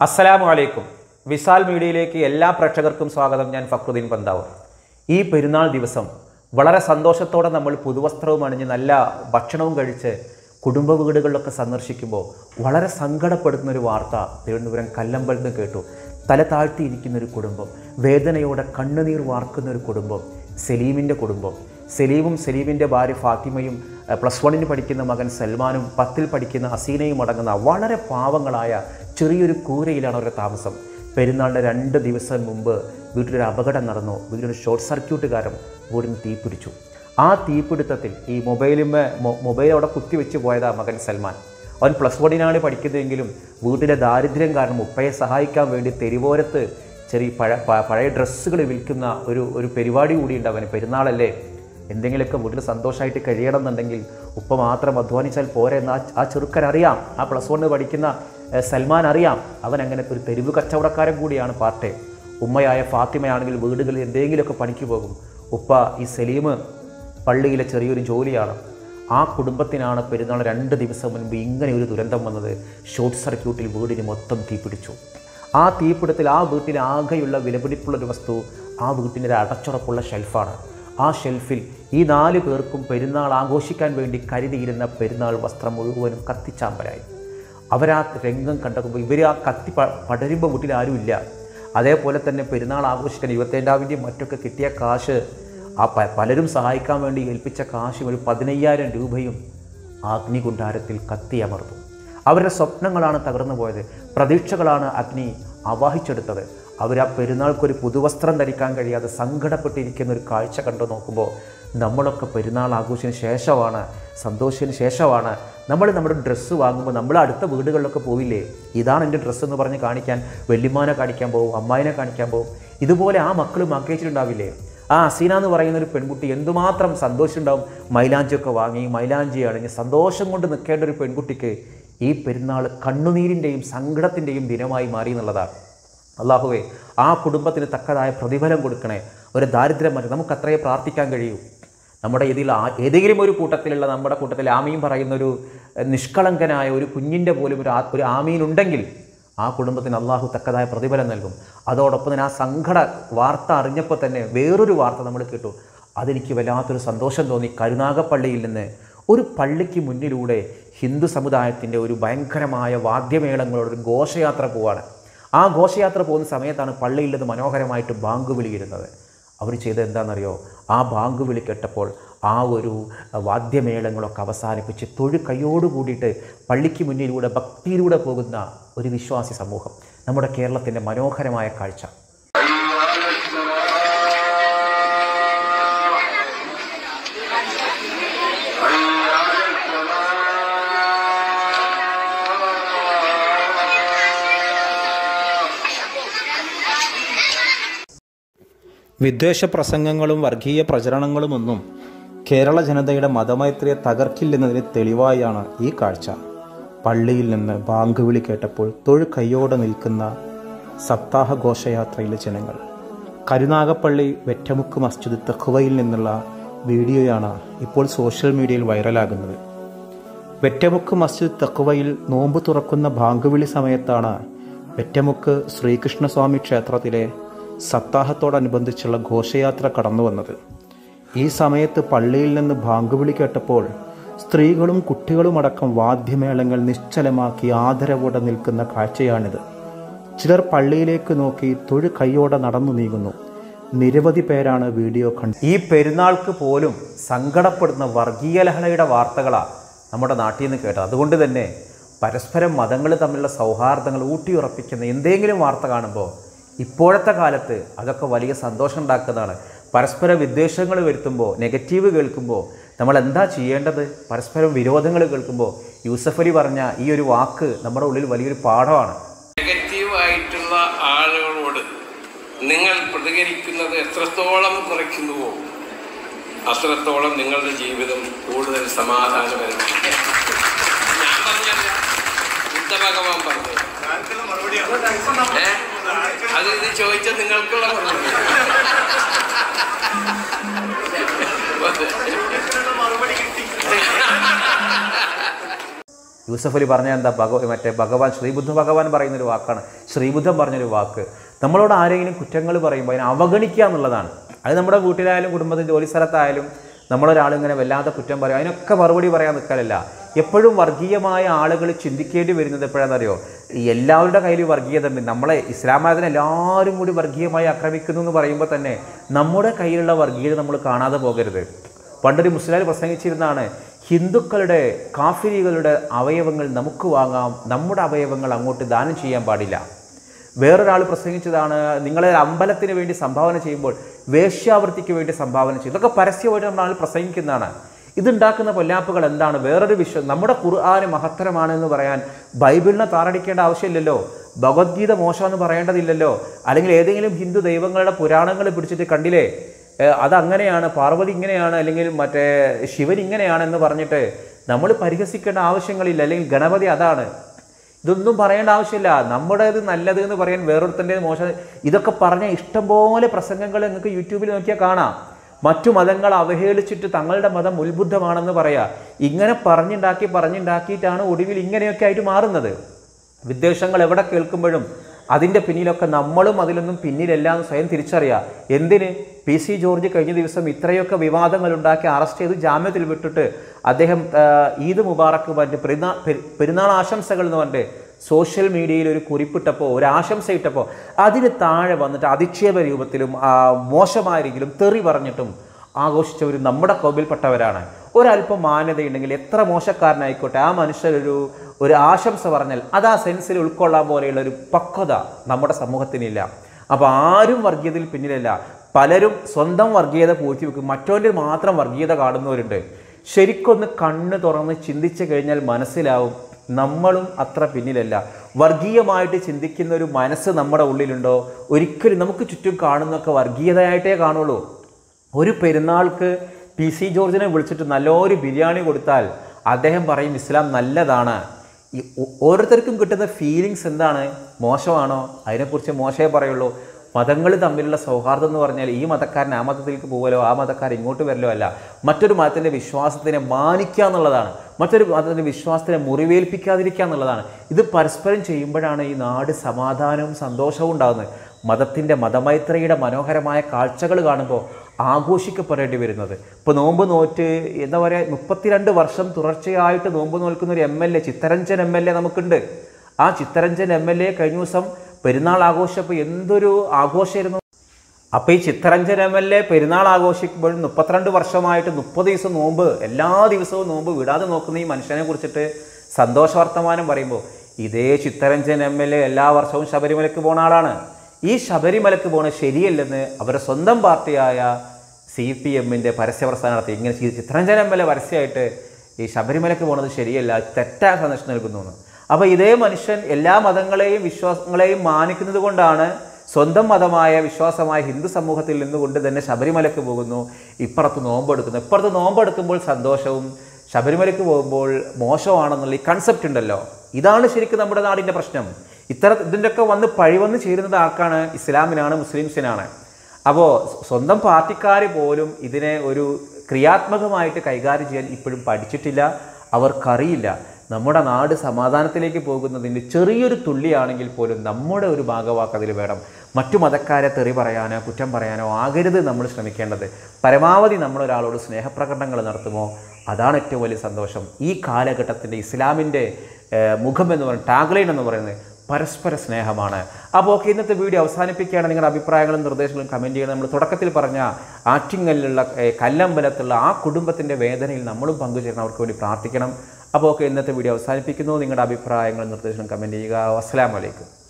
അസ്സലാമു അലൈക്കും വിസാൽ മീഡിയയിലേക്ക് എല്ലാ പ്രേക്ഷകർക്കും സ്വാഗതം ഞാൻ ഫക്രുദ്ദീൻ പന്താവ് ഈ പെരുന്നാൾ ദിവസം വളരെ സന്തോഷത്തോടെ നമ്മൾ പുതുവസ്ത്രവും അണിഞ്ഞ് നല്ല ഭക്ഷണവും കഴിച്ച് കുടുംബ വീടുകളിലൊക്കെ സന്ദർശിക്കുമ്പോൾ വളരെ സങ്കടപ്പെടുന്ന ഒരു വാർത്ത തിരുവനന്തപുരം കല്ലമ്പലത്ത് നിന്ന് കേട്ടു തല താഴ്ത്തിയിരിക്കുന്ന ഒരു കുടുംബം വേദനയോടെ കണ്ണുനീർ വാർക്കുന്ന ഒരു കുടുംബം സലീമിൻ്റെ കുടുംബം സലീമും സലീമിൻ്റെ ഭാര്യ ഫാത്തിമയും അഹ് പ്ലസ് വണ്ണിന് പഠിക്കുന്ന മകൻ സൽമാനും പത്തിൽ പഠിക്കുന്ന ഹസീനയും അടങ്ങുന്ന വളരെ പാവങ്ങളായ ചെറിയൊരു കൂരയിലാണ് അവരുടെ താമസം പെരുന്നാളിൻ്റെ രണ്ട് ദിവസം മുമ്പ് വീട്ടിലൊരു അപകടം നടന്നു വീട്ടിലൊരു ഷോർട്ട് സർക്യൂട്ട് കാരണം വീടിന് തീ പിടിച്ചു ആ തീപിടുത്തത്തിൽ ഈ മൊബൈലുമേ മൊബൈൽ അവിടെ കുത്തിവെച്ച് പോയതാ മകൻ സൽമാൻ അവൻ പ്ലസ് വണ്ണിനാണ് പഠിക്കുന്നതെങ്കിലും വീട്ടിലെ ദാരിദ്ര്യം കാരണം ഉപ്പയെ സഹായിക്കാൻ വേണ്ടി തെരുവോരത്ത് ചെറിയ പഴ പ- പഴയ ഡ്രസ്സുകൾ വിൽക്കുന്ന ഒരു ഒരു പരിപാടി കൂടിയുണ്ട് അവന് പെരുന്നാളല്ലേ എന്തെങ്കിലുമൊക്കെ വീട്ടിൽ സന്തോഷമായിട്ട് കഴിയണം എന്നുണ്ടെങ്കിൽ ഉപ്പ മാത്രം അധ്വാനിച്ചാൽ പോരെ എന്ന് ആ ആ ചെറുക്കൻ അറിയാം ആ പ്ലസ് വണ്ണ് പഠിക്കുന്ന ഏഹ്, സൽമാൻ അറിയാം അവൻ അങ്ങനെ ഒരു തെരുവ് കച്ചവടക്കാരൻ കൂടിയാണ് പാർട്ടെ ഉമ്മയായ ഫാത്തിമയാണെങ്കിൽ വീടുകളിൽ എന്തെങ്കിലുമൊക്കെ പണിക്ക് പോകും ഉപ്പ ഈ സലീം പള്ളിയിലെ ചെറിയൊരു ജോലിയാണ് ആ കുടുംബത്തിനാണ് പെരുന്നാൾ രണ്ട് ദിവസം മുൻപ് ഇങ്ങനെ ഒരു ദുരന്തം വന്നത് ഷോർട്ട് സർക്യൂട്ടിൽ വീടിന് മൊത്തം തീപിടിച്ചു ആ തീപിടുത്തിൽ ആ വീട്ടിൽ ആകെയുള്ള വിലപിടിപ്പുള്ളൊരു വസ്തു ആ വീട്ടിൻ്റെ ഒരു അടച്ചുറപ്പുള്ള ഷെൽഫാണ് ആ ഷെൽഫിൽ ഈ നാല് പേർക്കും പെരുന്നാൾ ആഘോഷിക്കാൻ വേണ്ടി കരുതിയിരുന്ന പെരുന്നാൾ വസ്ത്രം മുഴുവനും കത്തിച്ചാമ്പലായി അവരാ രംഗം കണ്ടപ്പോൾ ഇവർ ആ കത്തി പ പടരുമ്പോൾ വീട്ടിൽ ആരുമില്ല അതേപോലെ തന്നെ പെരുന്നാൾ ആഘോഷിക്കാൻ ഇരുപത്തേഴാവിൻ്റെയും മറ്റൊക്കെ കിട്ടിയ കാശ് ആ പ പലരും സഹായിക്കാൻ വേണ്ടി ഏൽപ്പിച്ച കാശ് ഒരു പതിനയ്യായിരം രൂപയും ആ അഗ്നികുണ്ഡാരത്തിൽ കത്തിയമർന്നു അവരുടെ സ്വപ്നങ്ങളാണ് തകർന്നു പോയത് പ്രതീക്ഷകളാണ് അഗ്നി അവാഹിച്ചെടുത്തത് അവർ ആ പെരുന്നാൾക്കൊരു പുതുവസ്ത്രം ധരിക്കാൻ കഴിയാതെ സങ്കടപ്പെട്ടിരിക്കുന്ന ഒരു കാഴ്ച കണ്ടു നോക്കുമ്പോൾ നമ്മളൊക്കെ പെരുന്നാൾ ആഘോഷത്തിന് ശേഷമാണ് സന്തോഷത്തിന് ശേഷമാണ് നമ്മൾ നമ്മുടെ ഡ്രസ്സ് വാങ്ങുമ്പോൾ നമ്മൾ അടുത്ത വീടുകളിലൊക്കെ പോവില്ലേ ഇതാണ് എൻ്റെ ഡ്രസ്സ് എന്ന് പറഞ്ഞ് കാണിക്കാൻ വെല്ലിമാനെ കാണിക്കാൻ പോകും അമ്മായിനെ കാണിക്കാൻ പോകും ഇതുപോലെ ആ മക്കൾ മക്കേച്ചിട്ടുണ്ടാവില്ലേ ആ അസീന എന്ന് പറയുന്ന ഒരു പെൺകുട്ടി എന്തുമാത്രം സന്തോഷമുണ്ടാവും മൈലാഞ്ചിയൊക്കെ വാങ്ങി മൈലാഞ്ചി അണിഞ്ഞ് സന്തോഷം കൊണ്ട് നിൽക്കേണ്ട ഒരു പെൺകുട്ടിക്ക് ഈ പെരുന്നാൾ കണ്ണുനീരിൻ്റെയും സങ്കടത്തിൻ്റെയും ദിനമായി മാറി എന്നുള്ളതാണ് അള്ളാഹുവേ ആ കുടുംബത്തിന് തക്കതായ പ്രതിഫലം കൊടുക്കണേ ഒരു ദാരിദ്ര്യം മാറ്റി നമുക്ക് അത്രയേ പ്രാർത്ഥിക്കാൻ കഴിയൂ നമ്മുടെ ഇതിൽ ആ ഏതെങ്കിലും ഒരു കൂട്ടത്തിലുള്ള നമ്മുടെ കൂട്ടത്തിൽ ആമീൻ പറയുന്ന ഒരു എഹ്, നിഷ്കളങ്കനായ ഒരു കുഞ്ഞിൻ്റെ പോലും ഒരു ആ ഒരു ആമീൻ ഉണ്ടെങ്കിൽ ആ കുടുംബത്തിന് അള്ളാഹു തക്കതായ പ്രതിഫലം നൽകും അതോടൊപ്പം തന്നെ ആ സങ്കട വാർത്ത അറിഞ്ഞപ്പോൾ തന്നെ വേറൊരു വാർത്ത നമ്മൾ കേട്ടു അതെനിക്ക് വല്ലാത്തൊരു സന്തോഷം തോന്നി കരുനാഗപ്പള്ളിയിൽ നിന്ന് ഒരു പള്ളിക്ക് മുന്നിലൂടെ ഹിന്ദു സമുദായത്തിൻ്റെ ഒരു ഭയങ്കരമായ വാദ്യമേളങ്ങളോട് ഒരു ഘോഷയാത്ര പോവാണ് ആ ഘോഷയാത്ര പോകുന്ന സമയത്താണ് പള്ളിയിൽ നിന്ന് മനോഹരമായിട്ട് ബാങ്ക് വിളി വരുന്നത് അവർ ചെയ്തത് എന്താണെന്നറിയോ ആ ബാങ്ക് വിളി കേട്ടപ്പോൾ ആ ഒരു വാദ്യമേളങ്ങളൊക്കെ അവസാനിപ്പിച്ച് തൊഴു കൈയോട് കൂടിയിട്ട് പള്ളിക്ക് മുന്നിലൂടെ ഭക്തിയിലൂടെ പോകുന്ന ഒരു വിശ്വാസി സമൂഹം നമ്മുടെ കേരളത്തിൻ്റെ മനോഹരമായ കാഴ്ച വിദ്വേഷ പ്രസംഗങ്ങളും വർഗീയ പ്രചരണങ്ങളുമൊന്നും കേരള ജനതയുടെ മതമൈത്രിയെ തകർക്കില്ലെന്നതിന് തെളിവായാണ് ഈ കാഴ്ച പള്ളിയിൽ നിന്ന് ബാങ്ക് വിളി കേട്ടപ്പോൾ തൊഴു കൈയോടെ നിൽക്കുന്ന സപ്താഹ ഘോഷയാത്രയിലെ ജനങ്ങൾ കരുനാഗപ്പള്ളി വെറ്റമുക്ക് മസ്ജിദ് തെക്കുവയിൽ നിന്നുള്ള വീഡിയോയാണ് ഇപ്പോൾ സോഷ്യൽ മീഡിയയിൽ വൈറലാകുന്നത് വെറ്റമുക്ക് മസ്ജിദ് തക്കുവയിൽ നോമ്പ് തുറക്കുന്ന ബാങ്കുവിളി സമയത്താണ് വെറ്റമുക്ക് ശ്രീകൃഷ്ണസ്വാമി ക്ഷേത്രത്തിലെ സപ്താഹത്തോടനുബന്ധിച്ചുള്ള ഘോഷയാത്ര കടന്നു വന്നത് ഈ സമയത്ത് പള്ളിയിൽ നിന്ന് ബാങ്കുവിളി കേട്ടപ്പോൾ സ്ത്രീകളും കുട്ടികളുമടക്കം വാദ്യമേളങ്ങൾ നിശ്ചലമാക്കി ആദരവോടെ നിൽക്കുന്ന കാഴ്ചയാണിത് ചിലർ പള്ളിയിലേക്ക് നോക്കി തൊഴു കൈയോടെ നടന്നു നീങ്ങുന്നു നിരവധി പേരാണ് വീഡിയോ കണ്ടത് ഈ പെരുന്നാൾക്ക് പോലും സങ്കടപ്പെടുന്ന വർഗീയ ലഹളയുടെ വാർത്തകളാണ് നമ്മുടെ നാട്ടിൽ നിന്ന് കേട്ടത് അതുകൊണ്ട് തന്നെ പരസ്പരം മതങ്ങൾ തമ്മിലുള്ള സൗഹാർദ്ദങ്ങൾ ഊട്ടിയുറപ്പിക്കുന്ന എന്തെങ്കിലും വാർത്ത കാണുമ്പോൾ ഇപ്പോഴത്തെ കാലത്ത് അതൊക്കെ വലിയ സന്തോഷം ഉണ്ടാക്കുന്നതാണ് പരസ്പര വിദ്വേഷങ്ങൾ വരുത്തുമ്പോൾ നെഗറ്റീവ് കേൾക്കുമ്പോൾ നമ്മൾ എന്താ ചെയ്യേണ്ടത് പരസ്പരം വിരോധങ്ങൾ കേൾക്കുമ്പോൾ യൂസഫ് അലി പറഞ്ഞ ഈ ഒരു വാക്ക് നമ്മുടെ ഉള്ളിൽ വലിയൊരു പാഠമാണ് നെഗറ്റീവായിട്ടുള്ള ആളുകളോട് നിങ്ങൾ പ്രതികരിക്കുന്നത് എത്രത്തോളം കുറയ്ക്കുന്നുവോ അത്രത്തോളം നിങ്ങളുടെ ജീവിതം കൂടുതൽ സമാധാനപരമാണ് ഞാൻ പറഞ്ഞല്ല ബുദ്ധഭഗവാൻ പറഞ്ഞു ഏ? അത് ഇത് ചോദിച്ച നിങ്ങൾക്കുള്ള മറുപടി യൂസഫ് അലി പറഞ്ഞ എന്താ ഭഗവ മറ്റേ ഭഗവാൻ ശ്രീബുദ്ധ ഭഗവാൻ പറയുന്നൊരു വാക്കാണ് ശ്രീബുദ്ധൻ പറഞ്ഞൊരു വാക്ക് നമ്മളോട് ആരെങ്കിലും കുറ്റങ്ങൾ പറയുമ്പോൾ അതിനെ അവഗണിക്കുക എന്നുള്ളതാണ് അത് നമ്മുടെ വീട്ടിലായാലും കുടുംബത്തിൽ ജോലി സ്ഥലത്തായാലും നമ്മളൊരാളിങ്ങനെ വല്ലാതെ കുറ്റം പറയും അതിനൊക്കെ മറുപടി പറയാൻ നിൽക്കലല്ല എപ്പോഴും വർഗീയമായ ആളുകൾ ചിന്തിക്കേണ്ടി വരുന്നത് എപ്പോഴാണെന്നറിയോ ഈ എല്ലാവരുടെ കയ്യിൽ വർഗീയത ഉണ്ട് നമ്മളെ ഇസ്ലാം മതത്തിനെ എല്ലാവരും കൂടി വർഗീയമായി ആക്രമിക്കുന്നു എന്ന് പറയുമ്പോൾ തന്നെ നമ്മുടെ കയ്യിലുള്ള വർഗീയത നമ്മൾ കാണാതെ പോകരുത് പണ്ടൊരു മുസ്ലിം പ്രസംഗിച്ചിരുന്നാണ് ഹിന്ദുക്കളുടെ കാഫിരികളുടെ അവയവങ്ങൾ നമുക്ക് വാങ്ങാം നമ്മുടെ അവയവങ്ങൾ അങ്ങോട്ട് ദാനം ചെയ്യാൻ പാടില്ല വേറൊരാൾ പ്രസംഗിച്ചതാണ് നിങ്ങളെ അമ്പലത്തിന് വേണ്ടി സംഭാവന ചെയ്യുമ്പോൾ വേശ്യാവൃത്തിക്ക് വേണ്ടി സംഭാവന ചെയ്യും ഇതൊക്കെ പരസ്യമായിട്ട് നമ്മൾ ആൾ പ്രസംഗിക്കുന്നതാണ് ഇതുണ്ടാക്കുന്ന പൊല്ലാപ്പുകൾ എന്താണ് വേറൊരു വിശ്വം നമ്മുടെ ഖുർആാന് മഹത്തരമാണ് എന്ന് പറയാൻ ബൈബിളിനെ താറടിക്കേണ്ട ആവശ്യമില്ലല്ലോ ഭഗവത്ഗീത മോശമെന്ന് പറയേണ്ടതില്ലല്ലോ അല്ലെങ്കിൽ ഏതെങ്കിലും ഹിന്ദു ദൈവങ്ങളുടെ പുരാണങ്ങൾ പിടിച്ചിട്ട് കണ്ടില്ലേ ഏ, അതങ്ങനെയാണ് പാർവതി ഇങ്ങനെയാണ് അല്ലെങ്കിൽ മറ്റേ ശിവൻ ഇങ്ങനെയാണ് എന്ന് പറഞ്ഞിട്ട് നമ്മൾ പരിഹസിക്കേണ്ട ആവശ്യങ്ങളില്ല അല്ലെങ്കിൽ ഗണപതി അതാണ് ഇതൊന്നും പറയേണ്ട ആവശ്യമില്ല നമ്മുടേത് നല്ലത് എന്ന് പറയാൻ വേറൊരുത്തൻ്റെ മോശം ഇതൊക്കെ പറഞ്ഞ ഇഷ്ടംപോലെ പ്രസംഗങ്ങൾ നിങ്ങൾക്ക് യൂട്യൂബിൽ നോക്കിയാൽ കാണാം മറ്റു മതങ്ങൾ അവഹേളിച്ചിട്ട് തങ്ങളുടെ മതം ഉത്ബുദ്ധമാണെന്ന് പറയാ ഇങ്ങനെ പറഞ്ഞുണ്ടാക്കി പറഞ്ഞുണ്ടാക്കിയിട്ടാണ് ഒടുവിൽ ഇങ്ങനെയൊക്കെ ആയിട്ട് മാറുന്നത് വിദ്വേഷങ്ങൾ എവിടെ കേൾക്കുമ്പോഴും അതിൻ്റെ പിന്നിലൊക്കെ നമ്മളും അതിലൊന്നും പിന്നിലല്ല എന്ന് സ്വയം തിരിച്ചറിയുക എന്തിന് പി സി ജോർജ് കഴിഞ്ഞ ദിവസം ഇത്രയൊക്കെ വിവാദങ്ങൾ ഉണ്ടാക്കി അറസ്റ്റ് ചെയ്ത് ജാമ്യത്തിൽ വിട്ടിട്ട് അദ്ദേഹം ആ, ഈദ് മുബാറക്ക് പറഞ്ഞിട്ട് പെരുന്നാൾ പെരു- പെരുന്നാൾ ആശംസകൾ എന്ന് പറഞ്ഞിട്ട് സോഷ്യൽ മീഡിയയിൽ ഒരു കുറിപ്പിട്ടപ്പോൾ ഒരു ആശംസ ഇട്ടപ്പോൾ അതിന് താഴെ വന്നിട്ട് അധിക്ഷേപ രൂപത്തിലും ആ, മോശമായ രീതിയിലും തെറി പറഞ്ഞിട്ടും ആഘോഷിച്ചവർ നമ്മുടെ കോവിൽപ്പെട്ടവരാണ് ഒരല്പം മാന്യതയുണ്ടെങ്കിൽ എത്ര മോശക്കാരനായിക്കോട്ടെ ആ മനുഷ്യരൊരു ഒരു ആശംസ പറഞ്ഞാൽ അത് ആ സെൻസിൽ ഉൾക്കൊള്ളാൻ പോലെയുള്ള ഒരു പക്വത നമ്മുടെ സമൂഹത്തിനില്ല അപ്പോൾ ആരും വർഗീയതയിൽ പിന്നിലല്ല പലരും സ്വന്തം വർഗീയത പൂഴ്ത്തി വെക്കും മറ്റവൻ്റെ മാത്രം വർഗീയത കാണുന്നവരുണ്ട് ശരിക്കൊന്ന് കണ്ണ് തുറന്ന് ചിന്തിച്ചു കഴിഞ്ഞാൽ മനസ്സിലാവും നമ്മളും അത്ര പിന്നിലല്ല വർഗീയമായിട്ട് ചിന്തിക്കുന്ന ഒരു മനസ്സ് നമ്മുടെ ഉള്ളിലുണ്ടോ ഒരിക്കലും നമുക്ക് ചുറ്റും കാണുന്നൊക്കെ വർഗീയതയായിട്ടേ കാണുള്ളൂ ഒരു പെരുന്നാൾക്ക് പി സി ജോർജിനെ വിളിച്ചിട്ട് നല്ലൊരു ബിരിയാണി കൊടുത്താൽ അദ്ദേഹം പറയും ഇസ്ലാം നല്ലതാണ് ഈ ഓ- ഓരോരുത്തർക്കും കിട്ടുന്ന ഫീലിങ്സ് എന്താണ് മോശമാണോ അതിനെക്കുറിച്ച് മോശമേ പറയുള്ളൂ മതങ്ങൾ തമ്മിലുള്ള സൗഹാർദ്ദം എന്ന് പറഞ്ഞാൽ ഈ മതക്കാരൻ ആ മതത്തിലേക്ക് പോകലോ ആ മതക്കാരൻ ഇങ്ങോട്ട് വരലോ അല്ല മറ്റൊരു മതത്തിൻ്റെ വിശ്വാസത്തിനെ മാനിക്കുക എന്നുള്ളതാണ് മറ്റൊരു മതത്തിൻ്റെ വിശ്വാസത്തിനെ മുറിവേൽപ്പിക്കാതിരിക്കുക എന്നുള്ളതാണ് ഇത് പരസ്പരം ചെയ്യുമ്പോഴാണ് ഈ നാട് സമാധാനവും സന്തോഷവും ഉണ്ടാകുന്നത് മതത്തിൻ്റെ മതമൈത്രിയുടെ മനോഹരമായ കാഴ്ചകൾ കാണുമ്പോൾ ആഘോഷിക്കപ്പെടേണ്ടി വരുന്നത് ഇപ്പോൾ നോമ്പ് നോറ്റ് എന്താ പറയുക മുപ്പത്തിരണ്ട് വർഷം തുടർച്ചയായിട്ട് നോമ്പ് നോൽക്കുന്ന ഒരു M L A Chittaranjan M L A നമുക്കുണ്ട് ആ ചിത്തരഞ്ജൻ എം എൽ എ കഴിഞ്ഞ ദിവസം പെരുന്നാൾ ആഘോഷിച്ചപ്പോൾ എന്തൊരു ആഘോഷമായിരുന്നു അപ്പോൾ ഈ ചിത്തരഞ്ജൻ എം എൽ എ പെരുന്നാൾ ആഘോഷിക്കുമ്പോൾ മുപ്പത്തിരണ്ട് വർഷമായിട്ട് മുപ്പത് ദിവസം നോമ്പ് എല്ലാ ദിവസവും നോമ്പ് വിടാതെ നോക്കുന്ന ഈ മനുഷ്യനെ കുറിച്ചിട്ട് സന്തോഷ വർത്തമാനം പറയുമ്പോൾ ഇതേ ചിത്തരഞ്ജൻ എം എൽ എ എല്ലാ വർഷവും ശബരിമലയ്ക്ക് പോണ ആളാണ് ഈ ശബരിമലയ്ക്ക് പോണത് ശരിയല്ലെന്ന് അവരുടെ സ്വന്തം പാർട്ടിയായ സി പി എമ്മിൻ്റെ പരസ്യപ്രസ്ഥാനം നടത്തി ഇങ്ങനെ ചി- ചിത്തരഞ്ജൻ എം എൽ എ പരസ്യമായിട്ട് ഈ ശബരിമലയ്ക്ക് പോണത് ശരിയല്ല തെറ്റായ സന്ദേശം നൽകുന്നു എന്ന്. അപ്പോൾ ഇതേ മനുഷ്യൻ എല്ലാ മതങ്ങളെയും വിശ്വാസങ്ങളെയും മാനിക്കുന്നത് കൊണ്ടാണ് സ്വന്തം മതമായ വിശ്വാസമായ ഹിന്ദു സമൂഹത്തിൽ നിന്നുകൊണ്ട് തന്നെ ശബരിമലയ്ക്ക് പോകുന്നു ഇപ്പുറത്ത് നോമ്പെടുക്കുന്നു ഇപ്പുറത്ത് നോമ്പെടുക്കുമ്പോൾ സന്തോഷവും ശബരിമലയ്ക്ക് പോകുമ്പോൾ മോശമാണെന്നുള്ള ഈ കൺസെപ്റ്റ് ഉണ്ടല്ലോ ഇതാണ് ശരിക്കും നമ്മുടെ നാടിൻ്റെ പ്രശ്നം ഇത്തര ഇതിൻ്റെയൊക്കെ വന്ന് പഴിവന്ന് ചേരുന്നത് ആർക്കാണ് ഇസ്ലാമിനാണ് മുസ്ലിംസിനാണ് അപ്പോൾ സ്വന്തം പാർട്ടിക്കാർ പോലും ഇതിനെ ഒരു ക്രിയാത്മകമായിട്ട് കൈകാര്യം ചെയ്യാൻ ഇപ്പോഴും പഠിച്ചിട്ടില്ല അവർക്കറിയില്ല നമ്മുടെ നാട് സമാധാനത്തിലേക്ക് പോകുന്നതിൻ്റെ ചെറിയൊരു തുള്ളിയാണെങ്കിൽ പോലും നമ്മുടെ ഒരു ഭാഗവാക്ക് അതിൽ വേണം മറ്റു മതക്കാരെ തെറി പറയാനോ കുറ്റം പറയാനോ ആകരുത് നമ്മൾ ശ്രമിക്കേണ്ടത് പരമാവധി നമ്മൾ ഒരാളോട് സ്നേഹപ്രകടനങ്ങൾ നടത്തുമോ അതാണ് ഏറ്റവും വലിയ സന്തോഷം ഈ കാലഘട്ടത്തിൻ്റെ ഇസ്ലാമിൻ്റെ ഏഹ്, മുഖം എന്ന് പറയുന്നത് ടാഗ്ലൈൻ എന്ന് പറയുന്നത് പരസ്പര സ്നേഹമാണ് അപ്പോൾ ഓക്കെ ഇന്നത്തെ വീഡിയോ അവസാനിപ്പിക്കുകയാണ് നിങ്ങളുടെ അഭിപ്രായങ്ങളും നിർദ്ദേശങ്ങളും കമൻറ്റ് ചെയ്യണം നമ്മൾ തുടക്കത്തിൽ പറഞ്ഞ ആറ്റിങ്ങലിലുള്ള ഏഹ്, കല്ലമ്പലത്തുള്ള ആ കുടുംബത്തിൻ്റെ വേദനയിൽ നമ്മളും പങ്കുചേരണം അവർക്ക് വേണ്ടി പ്രാർത്ഥിക്കണം അപ്പോൾ ഓക്കെ ഇന്നത്തെ വീഡിയോ അവസാനിപ്പിക്കുന്നു നിങ്ങളുടെ അഭിപ്രായങ്ങളും നിർദ്ദേശങ്ങളും കമൻറ്റ് ചെയ്യുക അസ്സലാമു അലൈക്കും